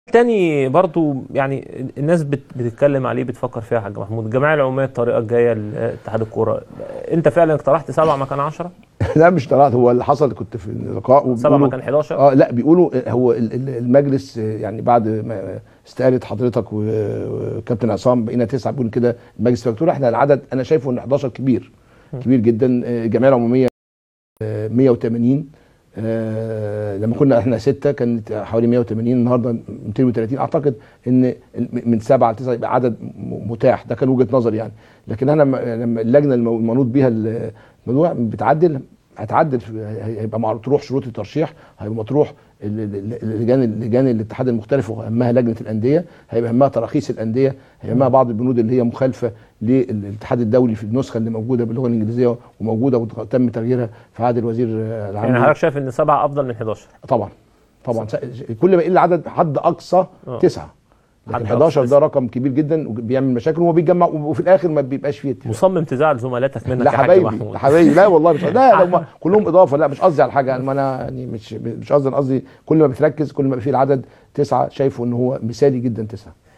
تاني برضو يعني الناس بت- بتتكلم عليه بتفكر فيها يا حاج محمود الجمعيه العموميه الطريقه الجايه لاتحاد الكوره انت فعلا اقترحت سبعه مكان 10 لا مش طلعت هو اللي حصل كنت في اللقاء سبعه وبيقولوا- مكان 11 اه لا بيقولوا هو ال- ال- المجلس يعني بعد ما استقالت حضرتك و- وكابتن عصام بقينا تسعه بيقول كده المجلس فاكتور احنا العدد انا شايفه ان 11 كبير كبير جدا آه، الجمعيه العموميه آه، 180 آه، لما كنا احنا سته كانت حوالي 180 النهارده 230 اعتقد ان من سبعه لتسعه يبقى عدد م- متاح ده كان وجهه نظري يعني لكن انا لما لما اللجنه المو- المنوط بيها الموضوع بتعدل هتعدل في- هيبقى مطروح شروط الترشيح هيبقى مطروح ال- ال- ال- اللجان اللجان الاتحاد المختلف واهمها لجنه الانديه هيبقى اهمها تراخيص الانديه هيبقى اهمها بعض البنود اللي هي مخالفه للاتحاد الدولي في النسخه اللي موجوده باللغه الانجليزيه وموجوده وتم تغييرها في عهد الوزير العام يعني حضرتك شايف ان سبعه افضل من 11 طبعا طبعا س- كل ما يقل العدد حد اقصى آه. تسعه حد لكن أقصى 11 تسعة. ده رقم كبير جدا وبيعمل مشاكل وما بيتجمع وفي الاخر ما بيبقاش فيه اتفاق. مصمم تزعل زملاتك منك لا يا حاج حبايبي محمود لا حبايبي لا والله مش لا هم كلهم اضافه لا مش قصدي على حاجه انا انا يعني مش مش قصدي أنا قصدي كل ما بتركز كل ما بيبقى فيه العدد تسعه شايفه ان هو مثالي جدا تسعه